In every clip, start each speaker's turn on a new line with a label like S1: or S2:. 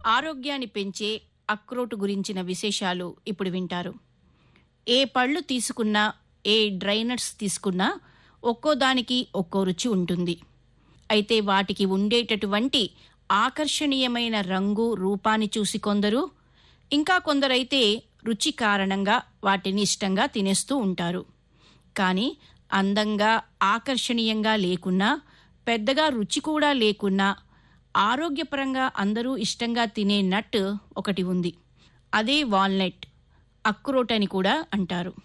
S1: ఆరోగ్యాన్ని పెంచే అక్రోటు గురించిన విశేషాలు ఇప్పుడు వింటారు ఏ పళ్ళు తీసుకున్నా ఏ డ్రై నట్స్ తీసుకున్నా ఒక్కో దానికి ఒక్కో రుచి ఉంటుంది అయితే వాటికి ఉండేటటువంటి ఆకర్షణీయమైన రంగు రూపాన్ని చూసి కొందరు ఇంకా కొందరైతే రుచి కారణంగా వాటిని ఇష్టంగా తినేస్తూ ఉంటారు కానీ అందంగా ఆకర్షణీయంగా లేకున్నా పెద్దగా రుచి కూడా లేకున్నా ఆరోగ్యపరంగా అందరూ ఇష్టంగా తినే నట్ ఒకటి ఉంది అదే వాల్నట్ అక్రోట్ అని కూడా అంటారు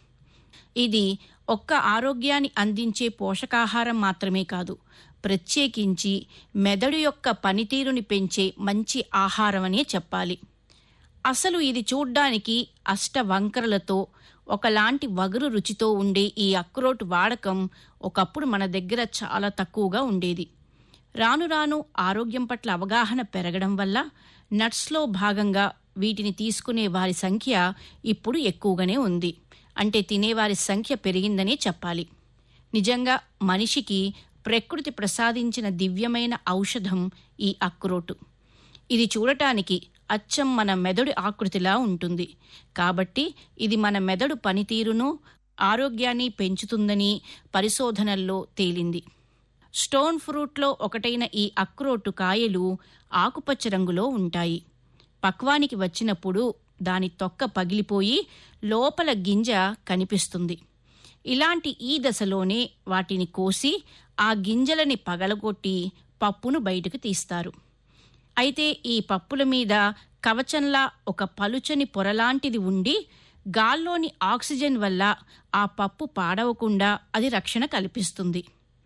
S1: ఇది ఒక్క ఆరోగ్యాన్ని అందించే పోషకాహారం మాత్రమే కాదు ప్రత్యేకించి మెదడు యొక్క పనితీరుని పెంచే మంచి ఆహారం అనే చెప్పాలి అసలు ఇది చూడ్డానికి అష్ట వంకరలతో ఒకలాంటి వగరు రుచితో ఉండే ఈ అక్రోట్ వాడకం ఒకప్పుడు మన దగ్గర చాలా తక్కువగా ఉండేది రాను రాను ఆరోగ్యం పట్ల అవగాహన పెరగడం వల్ల నట్స్లో భాగంగా వీటిని తీసుకునే వారి సంఖ్య ఇప్పుడు ఎక్కువగానే ఉంది అంటే తినేవారి సంఖ్య పెరిగిందనే చెప్పాలి నిజంగా మనిషికి ప్రకృతి ప్రసాదించిన దివ్యమైన ఔషధం ఈ అక్రోటు ఇది చూడటానికి అచ్చం మన మెదడు ఆకృతిలా ఉంటుంది కాబట్టి ఇది మన మెదడు పనితీరును ఆరోగ్యాన్ని పెంచుతుందని పరిశోధనల్లో తేలింది స్టోన్ ఫ్రూట్లో ఒకటైన ఈ అక్రోటు కాయలు ఆకుపచ్చ రంగులో ఉంటాయి పక్వానికి వచ్చినప్పుడు దాని తొక్క పగిలిపోయి లోపల గింజ కనిపిస్తుంది ఇలాంటి ఈ దశలోనే వాటిని కోసి ఆ గింజలని పగలగొట్టి పప్పును బయటకు తీస్తారు అయితే ఈ పప్పుల మీద కవచంలా ఒక పలుచని పొరలాంటిది ఉండి గాల్లోని ఆక్సిజన్ వల్ల ఆ పప్పు పాడవకుండా అది రక్షణ కల్పిస్తుంది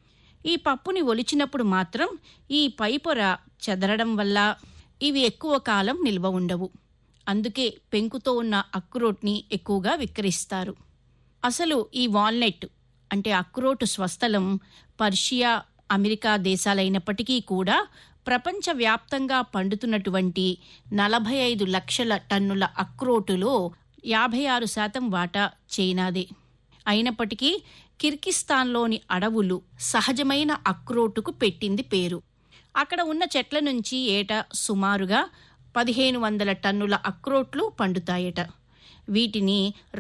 S1: ఈ పప్పుని ఒలిచినప్పుడు మాత్రం ఈ పై పొర చెదరడం వల్ల ఇవి ఎక్కువ కాలం నిల్వ ఉండవు అందుకే పెంకుతో ఉన్న అక్రోట్ని ఎక్కువగా విక్రయిస్తారు అసలు ఈ వాల్నట్ అంటే అక్రోటు స్వస్థలం పర్షియా అమెరికా దేశాలైనప్పటికీ కూడా ప్రపంచవ్యాప్తంగా పండుతున్నటువంటి నలభై ఐదు లక్షల టన్నుల అక్రోటులో యాభై ఆరు శాతం వాటా చైనాదే అయినప్పటికీ కిర్గిస్తాన్లోని అడవులు సహజమైన అక్రోటుకు పెట్టింది పేరు అక్కడ ఉన్న చెట్ల నుంచి ఏటా సుమారుగా పదిహేను వందల టన్నుల అక్రోట్లు పండుతాయట వీటిని